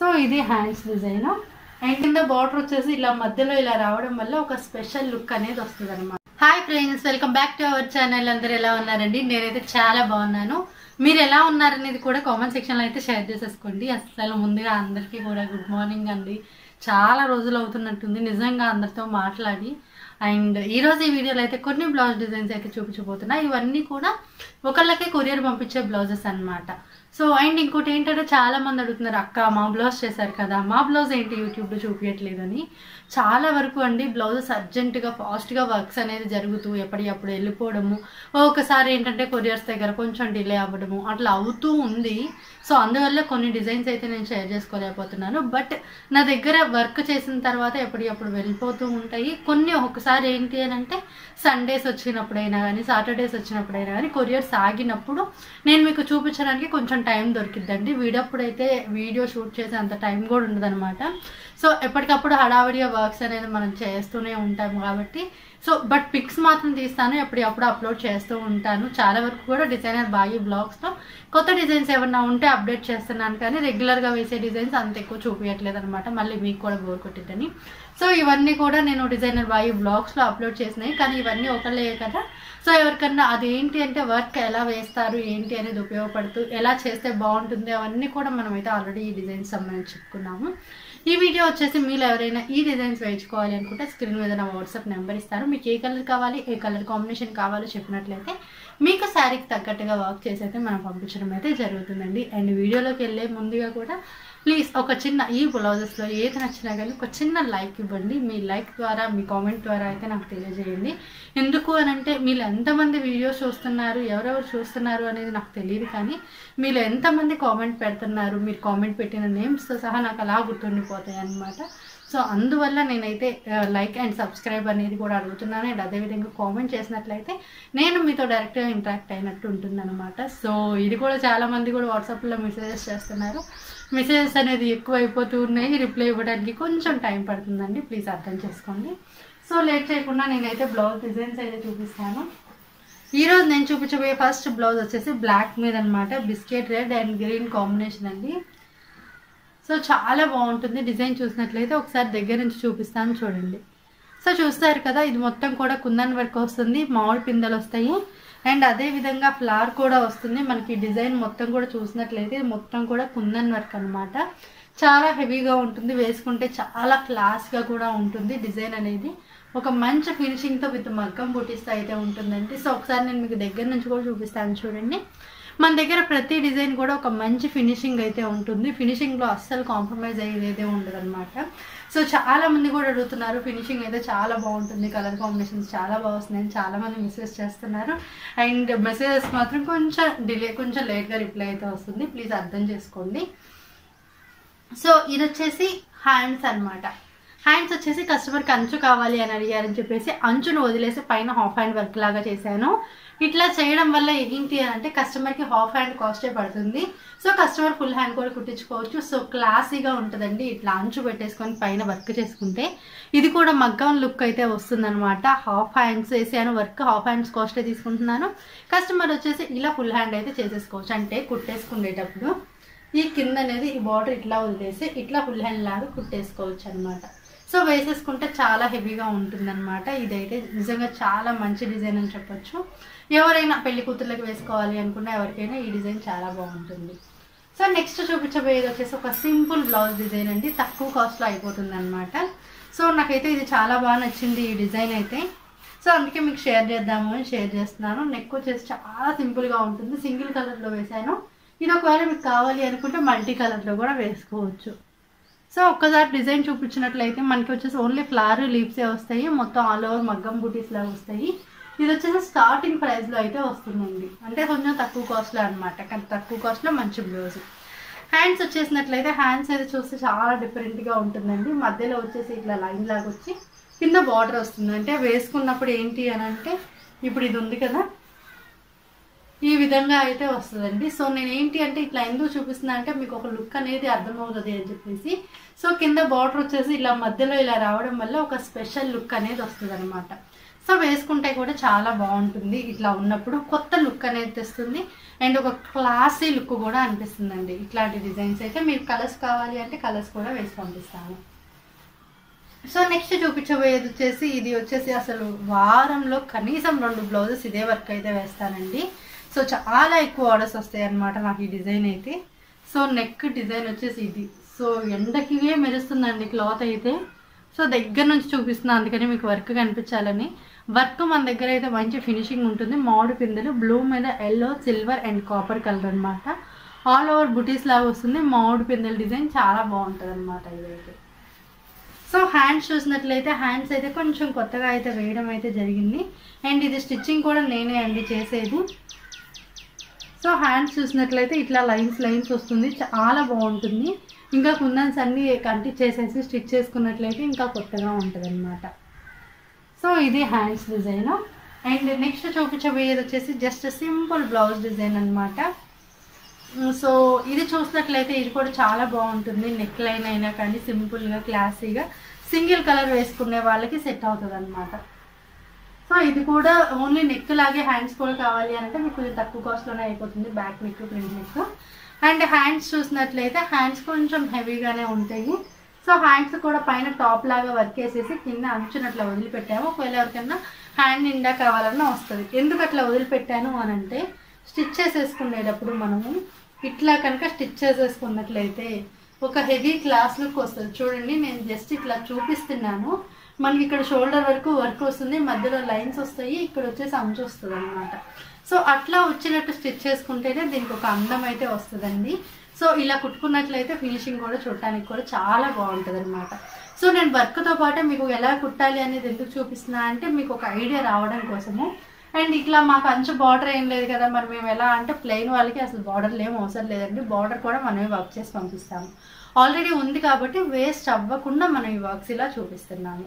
so ఇది hands design and కింద border వచ్చేసి ఇలా మధ్యలో ఇలా రావడం వల్ల ఒక స్పెషల్ లుక్ అనేది వస్తుంది అనమాట hi friends welcome back to our channel అందరూ ఎలా ఉన్నారండి నేనైతే చాలా బాగున్నాను మీరు ఎలా ఉన్నారనేది కూడా కామెంట్ సెక్షన్లో అయితే షేర్ చేసేసుకోండి అసలు ముందుగా అందరికీ కూడా గుడ్ మార్నింగ్ అండి చాలా రోజులు అవుతున్నట్టుంది నిజంగా అందరితో మాట్లాడి అండ్ ఈరోజు ఈ వీడియోలో అయితే కొన్ని బ్లౌజ్ డిజైన్స్ అయితే చూపించబోతున్నా ఇవన్నీ కూడా ఒకళ్ళకే కొరియర్ పంపించే బ్లౌజెస్ అన్నమాట సో అండ్ ఇంకోటి ఏంటంటే చాలా మంది అడుగుతున్నారు అక్క మా బ్లౌజ్ చేశారు కదా మా బ్లౌజ్ ఏంటి యూట్యూబ్లో చూపించట్లేదని చాలా వరకు అండి బ్లౌజెస్ అర్జెంటుగా ఫాస్ట్గా వర్క్స్ అనేది జరుగుతూ ఎప్పటికప్పుడు వెళ్ళిపోవడము ఒకసారి ఏంటంటే కొరియర్స్ దగ్గర కొంచెం డిలే అవ్వడము అట్లా అవుతూ ఉంది సో అందువల్ల కొన్ని డిజైన్స్ అయితే నేను షేర్ చేసుకోలేకపోతున్నాను బట్ నా దగ్గర వర్క్ చేసిన తర్వాత ఎప్పటికప్పుడు వెళ్ళిపోతూ ఉంటాయి కొన్ని ఒకసారి ఏంటి అని అంటే సండేస్ వచ్చినప్పుడైనా కానీ సాటర్డేస్ వచ్చినప్పుడైనా కానీ కొరియర్స్ ఆగినప్పుడు నేను మీకు చూపించడానికి కొంచెం టైం దొరికిద్దండి వీడప్పుడైతే వీడియో షూట్ చేసే అంత టైం కూడా ఉండదన్నమాట సో ఎప్పటికప్పుడు హడావిడిగా వర్క్స్ అనేది మనం చేస్తూనే ఉంటాం కాబట్టి సో బట్ పిక్స్ మాత్రం తీస్తాను ఎప్పటికప్పుడు అప్లోడ్ చేస్తూ ఉంటాను చాలా వరకు కూడా డిజైనర్ బాయి బ్లాగ్స్లో కొత్త డిజైన్స్ ఏమన్నా ఉంటే అప్డేట్ చేస్తున్నాను కానీ రెగ్యులర్గా వేసే డిజైన్స్ అంత ఎక్కువ చూపించట్లేదు అనమాట మళ్ళీ మీకు కూడా బోర్ కొట్టిద్దని సో ఇవన్నీ కూడా నేను డిజైనర్ బాయి బ్లాగ్స్లో అప్లోడ్ చేసినాయి కానీ ఇవన్నీ ఒకళ్ళే కదా సో ఎవరికన్నా అదేంటి అంటే వర్క్ ఎలా వేస్తారు ఏంటి అనేది ఉపయోగపడుతూ ఎలా చేస్తే బాగుంటుంది అవన్నీ కూడా మనమైతే ఆల్రెడీ ఈ డిజైన్స్ సంబంధించి చెప్పుకున్నాము ఈ వీడియో వచ్చేసి మీరు ఎవరైనా ఈ డిజైన్స్ వేయించుకోవాలి అనుకుంటే స్క్రీన్ మీద నా వాట్సాప్ నెంబర్ ఇస్తాను మీకు ఏ కలర్ కావాలి ఏ కలర్ కాంబినేషన్ కావాలో చెప్పినట్లయితే మీకు శారీకి తగ్గట్టుగా వర్క్ చేసి అయితే మనం పంపించడం అయితే జరుగుతుందండి అండ్ వీడియోలోకి వెళ్ళే ముందుగా కూడా ప్లీజ్ ఒక చిన్న ఈ బ్లౌజెస్లో ఏది నచ్చినా కానీ ఒక చిన్న లైక్ ఇవ్వండి మీ లైక్ ద్వారా మీ కామెంట్ ద్వారా అయితే నాకు తెలియజేయండి ఎందుకు అని అంటే మీరు ఎంతమంది వీడియోస్ చూస్తున్నారు ఎవరెవరు చూస్తున్నారు అనేది నాకు తెలియదు కానీ మీరు ఎంతమంది కామెంట్ పెడుతున్నారు మీరు కామెంట్ పెట్టిన నేమ్స్తో సహా నాకు అలా గుర్తుండిపోతాయి అన్నమాట సో అందువల్ల నేనైతే లైక్ అండ్ సబ్స్క్రైబ్ అనేది కూడా అడుగుతున్నాను అండ్ అదేవిధంగా కామెంట్ చేసినట్లయితే నేను మీతో డైరెక్ట్గా ఇంటరాక్ట్ అయినట్టు ఉంటుందన్నమాట సో ఇది కూడా చాలామంది కూడా వాట్సాప్లో మెసేజెస్ చేస్తున్నారు మెసేజెస్ అనేది ఎక్కువ అయిపోతూ ఉన్నాయి రిప్లై ఇవ్వడానికి కొంచెం టైం పడుతుందండి ప్లీజ్ అర్థం చేసుకోండి సో లేట్ చేయకుండా నేనైతే బ్లౌజ్ డిజైన్స్ అయితే చూపిస్తాను ఈరోజు నేను చూపించబోయే ఫస్ట్ బ్లౌజ్ వచ్చేసి బ్లాక్ మీద అనమాట biscuit red and green combination అండి సో చాలా బాగుంటుంది డిజైన్ చూసినట్లయితే ఒకసారి దగ్గర నుంచి చూపిస్తాను చూడండి సో చూస్తారు కదా ఇది మొత్తం కూడా కుందన్ వర్క్ వస్తుంది మామిడి పిందెలు వస్తాయి అండ్ అదే విధంగా ఫ్లవర్ కూడా వస్తుంది మనకి డిజైన్ మొత్తం కూడా చూసినట్లయితే ఇది మొత్తం కూడా కుందన్ వర్క్ అనమాట చాలా హెవీగా ఉంటుంది వేసుకుంటే చాలా క్లాస్గా కూడా ఉంటుంది డిజైన్ అనేది ఒక మంచి ఫినిషింగ్తో విత్ మగ్గం బుట్టిస్తే అయితే ఉంటుందండి సో ఒకసారి నేను మీకు దగ్గర నుంచి కూడా చూపిస్తాను చూడండి మన దగ్గర ప్రతి డిజైన్ కూడా ఒక మంచి ఫినిషింగ్ అయితే ఉంటుంది ఫినిషింగ్లో అస్సలు కాంప్రమైజ్ అయ్యేదే ఉండదు అనమాట సో చాలా మంది కూడా అడుగుతున్నారు ఫినిషింగ్ అయితే చాలా బాగుంటుంది కలర్ కాంబినేషన్స్ చాలా బాగా వస్తున్నాయని చాలా మంది మెసేజ్ చేస్తున్నారు అండ్ మెసేజెస్ మాత్రం కొంచెం డిలే కొంచెం లేట్గా రిప్లై అయితే వస్తుంది ప్లీజ్ అర్థం చేసుకోండి సో ఇది వచ్చేసి హ్యాండ్స్ అన్నమాట హ్యాండ్స్ వచ్చేసి కస్టమర్కి అంచు కావాలి అని అడిగారని చెప్పేసి అంచును వదిలేసి పైన హాఫ్ హ్యాండ్ వర్క్ లాగా చేశాను ఇట్లా చేయడం వల్ల ఏంటి అని అంటే కస్టమర్కి హాఫ్ హ్యాండ్ కాస్టే పడుతుంది సో కస్టమర్ ఫుల్ హ్యాండ్ కూడా కుట్టించుకోవచ్చు సో క్లాసీగా ఉంటుందండి ఇట్లా అంచు పెట్టేసుకొని పైన వర్క్ చేసుకుంటే ఇది కూడా మగ్గం లుక్ అయితే వస్తుందన్నమాట హాఫ్ హ్యాండ్స్ వేసాను వర్క్ హాఫ్ హ్యాండ్స్ కాస్టే తీసుకుంటున్నాను కస్టమర్ వచ్చేసి ఇలా ఫుల్ హ్యాండ్ అయితే చేసేసుకోవచ్చు అంటే కుట్టేసుకునేటప్పుడు ఈ కింద అనేది ఈ బార్డర్ ఇట్లా వదిలేసి ఇట్లా ఫుల్ హ్యాండ్ లాగా కుట్టేసుకోవచ్చు అనమాట సో వేసేసుకుంటే చాలా హెవీగా ఉంటుందన్నమాట ఇదైతే నిజంగా చాలా మంచి డిజైన్ అని చెప్పొచ్చు ఎవరైనా పెళ్లి కూతుర్లకు వేసుకోవాలి అనుకున్నా ఎవరికైనా ఈ డిజైన్ చాలా బాగుంటుంది సో నెక్స్ట్ చూపించబోయేది వచ్చేసి ఒక సింపుల్ బ్లౌజ్ డిజైన్ అండి తక్కువ కాస్ట్లో అయిపోతుంది అనమాట సో నాకైతే ఇది చాలా బాగా నచ్చింది ఈ డిజైన్ అయితే సో అందుకే మీకు షేర్ చేద్దాము అని షేర్ చేస్తున్నాను నెక్ వచ్చేసి చాలా సింపుల్గా ఉంటుంది సింగిల్ కలర్లో వేసాను ఇది ఒకవేళ మీకు కావాలి అనుకుంటే మల్టీ కలర్లో కూడా వేసుకోవచ్చు సో ఒక్కసారి డిజైన్ చూపించినట్లయితే మనకి వచ్చేసి ఓన్లీ ఫ్లవర్ లీవ్సే వస్తాయి మొత్తం ఆల్ ఓవర్ మగ్గం బూటీస్ లాగా వస్తాయి ఇది వచ్చేసి స్టార్టింగ్ ప్రైస్లో అయితే వస్తుందండి అంటే కొంచెం తక్కువ కాస్ట్లో అనమాట కానీ తక్కువ కాస్ట్లో మంచి బ్లౌజ్ హ్యాండ్స్ వచ్చేసినట్లయితే హ్యాండ్స్ అయితే చూస్తే చాలా డిఫరెంట్గా ఉంటుందండి మధ్యలో వచ్చేసి ఇట్లా లైన్ లాగా వచ్చి కింద బార్డర్ వస్తుంది అంటే వేసుకున్నప్పుడు ఏంటి అని అంటే ఇప్పుడు ఇది ఉంది కదా ఈ విధంగా అయితే వస్తుందండి సో నేను ఏంటి అంటే ఇట్లా ఎందుకు చూపిస్తున్నా అంటే మీకు ఒక లుక్ అనేది అర్థమవుతుంది అని చెప్పేసి సో కింద బార్డర్ వచ్చేసి ఇలా మధ్యలో ఇలా రావడం వల్ల ఒక స్పెషల్ లుక్ అనేది వస్తుంది అనమాట సో వేసుకుంటే కూడా చాలా బాగుంటుంది ఇట్లా ఉన్నప్పుడు కొత్త లుక్ అనేది తెస్తుంది అండ్ ఒక క్లాసీ లుక్ కూడా అనిపిస్తుందండి ఇట్లాంటి డిజైన్స్ అయితే మీకు కలర్స్ కావాలి అంటే కలర్స్ కూడా వేసి పంపిస్తాను సో నెక్స్ట్ చూపించబోయేది వచ్చేసి ఇది వచ్చేసి అసలు వారంలో కనీసం రెండు బ్లౌజెస్ ఇదే వర్క్ అయితే వేస్తానండి సో చాలా ఎక్కువ ఆర్డర్స్ వస్తాయి అన్నమాట నాకు ఈ డిజైన్ అయితే సో నెక్ డిజైన్ వచ్చేసి ఇది సో ఎండకి మెరుస్తుందండి క్లాత్ అయితే సో దగ్గర నుంచి చూపిస్తున్నాను అందుకని మీకు వర్క్ కనిపించాలని వర్క్ మన దగ్గర అయితే మంచి ఫినిషింగ్ ఉంటుంది మామిడి పిందెలు బ్లూ మీద yellow silver and copper colour అన్నమాట ఆల్ ఓవర్ బుటీస్ లాగా వస్తుంది మామిడి పిందెల డిజైన్ చాలా బాగుంటుంది అనమాట ఇదైతే సో హ్యాండ్స్ చూసినట్లయితే హ్యాండ్స్ అయితే కొంచెం కొత్తగా అయితే వేయడం అయితే జరిగింది అండ్ ఇది స్టిచ్చింగ్ కూడా నేనే అండి చేసేది సో హ్యాండ్స్ చూసినట్లయితే ఇట్లా లైన్స్ లైన్స్ వస్తుంది చాలా బాగుంటుంది ఇంకా కుందన్స్ అన్నీ కంటి చేసేసి స్టిచ్ చేసుకున్నట్లయితే ఇంకా కొత్తగా ఉంటుంది అనమాట సో ఇది హ్యాండ్స్ డిజైన్ అండ్ నెక్స్ట్ చూపించబోయేది వచ్చేసి జస్ట్ సింపుల్ బ్లౌజ్ డిజైన్ అనమాట సో ఇది చూసినట్లయితే ఇది కూడా చాలా బాగుంటుంది నెక్ లైన్ అయినా కానీ సింపుల్గా క్లాసీగా సింగిల్ కలర్ వేసుకునే వాళ్ళకి సెట్ అవుతుంది అనమాట సో ఇది కూడా ఓన్లీ నెక్ లాగే హ్యాండ్స్ కూడా కావాలి అంటే మీకు కొంచెం తక్కువ కాస్ట్లోనే అయిపోతుంది back neck print neck and hands చూసినట్లయితే హ్యాండ్స్ కొంచెం హెవీగానే ఉంటాయి సో హ్యాండ్స్ కూడా పైన టాప్ లాగా వర్క్ వేసేసి కింద అంచునట్లా వదిలిపెట్టాము ఒకవేళ ఎవరికైనా హ్యాండ్ నిండా కావాలన్నా వస్తుంది ఎందుకు అట్లా వదిలిపెట్టాను అని అంటే స్టిచ్ చేసేసుకునేటప్పుడు మనము ఇట్లా కనుక స్టిచ్ చేసేసుకున్నట్లయితే ఒక హెవీ క్లాస్ లుక్ వస్తుంది చూడండి నేను జస్ట్ ఇట్లా చూపిస్తున్నాను మనకి ఇక్కడ షోల్డర్ వరకు వర్క్ వస్తుంది మధ్యలో లైన్స్ వస్తాయి ఇక్కడ వచ్చేసి అంచు వస్తుంది అనమాట సో అట్లా వచ్చినట్టు స్టిచ్ చేసుకుంటేనే దీనికి ఒక అందం అయితే వస్తుందండి సో ఇలా కుట్టుకున్నట్లయితే ఫినిషింగ్ కూడా చూడటానికి కూడా చాలా బాగుంటుంది అనమాట సో నేను వర్క్తో పాటే మీకు ఎలా కుట్టాలి అనేది ఎందుకు చూపిస్తున్నా అంటే మీకు ఒక ఐడియా రావడం కోసము అండ్ ఇట్లా మాకు అంచు బార్డర్ ఏం లేదు కదా మరి మేము ఎలా అంటే ప్లెయిన్ వాళ్ళకి అసలు బార్డర్లు ఏం అవసరం లేదండి బార్డర్ కూడా మనమే వర్క్ చేసి పంపిస్తాము ఆల్రెడీ ఉంది కాబట్టి వేస్ట్ అవ్వకుండా మనం ఈ వర్క్స్ ఇలా చూపిస్తున్నాము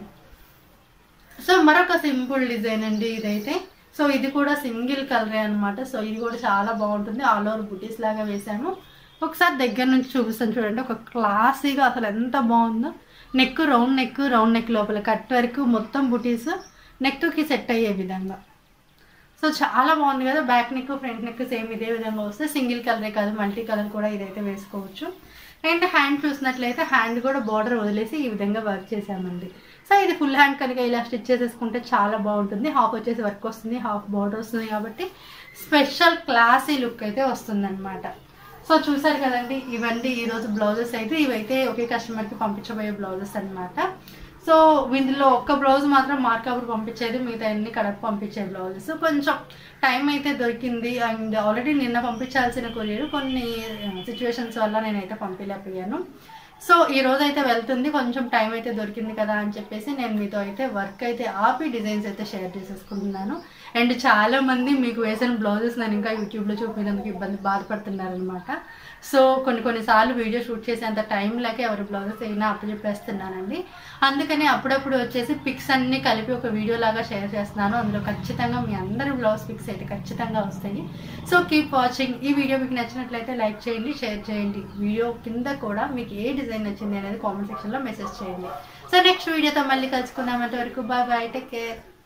సో మరొక సింపుల్ డిజైన్ అండి ఇదైతే సో ఇది కూడా సింగిల్ కలరే అనమాట సో ఇది కూడా చాలా బాగుంటుంది ఆల్ ఓవర్ బుటీస్ లాగా వేసాము ఒకసారి దగ్గర నుంచి చూపిస్తాను చూడండి ఒక క్లాసీగా అసలు ఎంత బాగుందో neck round neck round neck లోపల కట్ వరకు మొత్తం బుటీస్ నెక్కి సెట్ అయ్యే విధంగా సో చాలా బాగుంది కదా back neck front neck same ఇదే విధంగా వస్తే సింగిల్ కలరే కాదు మల్టీ కలర్ కూడా ఇదైతే వేసుకోవచ్చు అండ్ హ్యాండ్ చూసినట్లయితే హ్యాండ్ కూడా బార్డర్ వదిలేసి ఈ విధంగా వర్క్ చేసామండి సో ఇది ఫుల్ హ్యాండ్ కనుక ఇలా స్టిచ్ చేసేసుకుంటే చాలా బాగుంటుంది హాఫ్ వచ్చేసి వర్క్ వస్తుంది హాఫ్ బార్డర్ వస్తుంది కాబట్టి స్పెషల్ క్లాసీ లుక్ అయితే వస్తుంది సో చూసారు కదండి ఇవన్నీ ఈరోజు బ్లౌజెస్ అయితే ఇవైతే ఒకే కస్టమర్కి పంపించబోయే బ్లౌజెస్ అన్నమాట సో ఇందులో ఒక్క బ్లౌజ్ మాత్రం మార్కబుల్ పంపించేది మిగతా అన్ని కడప పంపించే బ్లౌజెస్ కొంచెం టైం అయితే దొరికింది అండ్ ఆల్రెడీ నిన్న పంపించాల్సిన కొరియర్ కొన్ని సిచ్యువేషన్స్ వల్ల నేనైతే పంపించలేకపోయాను సో ఈ రోజు అయితే వెళ్తుంది కొంచెం టైం అయితే దొరికింది కదా అని చెప్పేసి నేను మీతో అయితే వర్క్ అయితే ఆపి డిజైన్స్ అయితే షేర్ చేసేసుకుంటున్నాను అండ్ చాలా మంది మీకు వేసిన బ్లౌజెస్ నేను ఇంకా యూట్యూబ్లో చూపినందుకు ఇబ్బంది బాధపడుతున్నారనమాట సో కొన్ని కొన్నిసార్లు వీడియో షూట్ చేసేంత టైం లేక ఎవరి బ్లౌజెస్ అయినా అప్పచెప్పేస్తున్నానండి అందుకని అప్పుడప్పుడు వచ్చేసి పిక్స్ అన్ని కలిపి ఒక వీడియో లాగా షేర్ చేస్తున్నాను అందులో ఖచ్చితంగా మీ అందరి బ్లౌజ్ పిక్స్ అయితే ఖచ్చితంగా వస్తాయి సో కీప్ వాచింగ్ ఈ వీడియో మీకు నచ్చినట్లయితే లైక్ చేయండి షేర్ చేయండి వీడియో కింద కూడా మీకు ఏ డిజైన్ నచ్చింది అనేది కామెంట్ సెక్షన్లో మెసేజ్ చేయండి సో నెక్స్ట్ వీడియోతో మళ్ళీ కలుసుకుందాం అంతవరకు బాయ్ బాయ్ టేక్ కేర్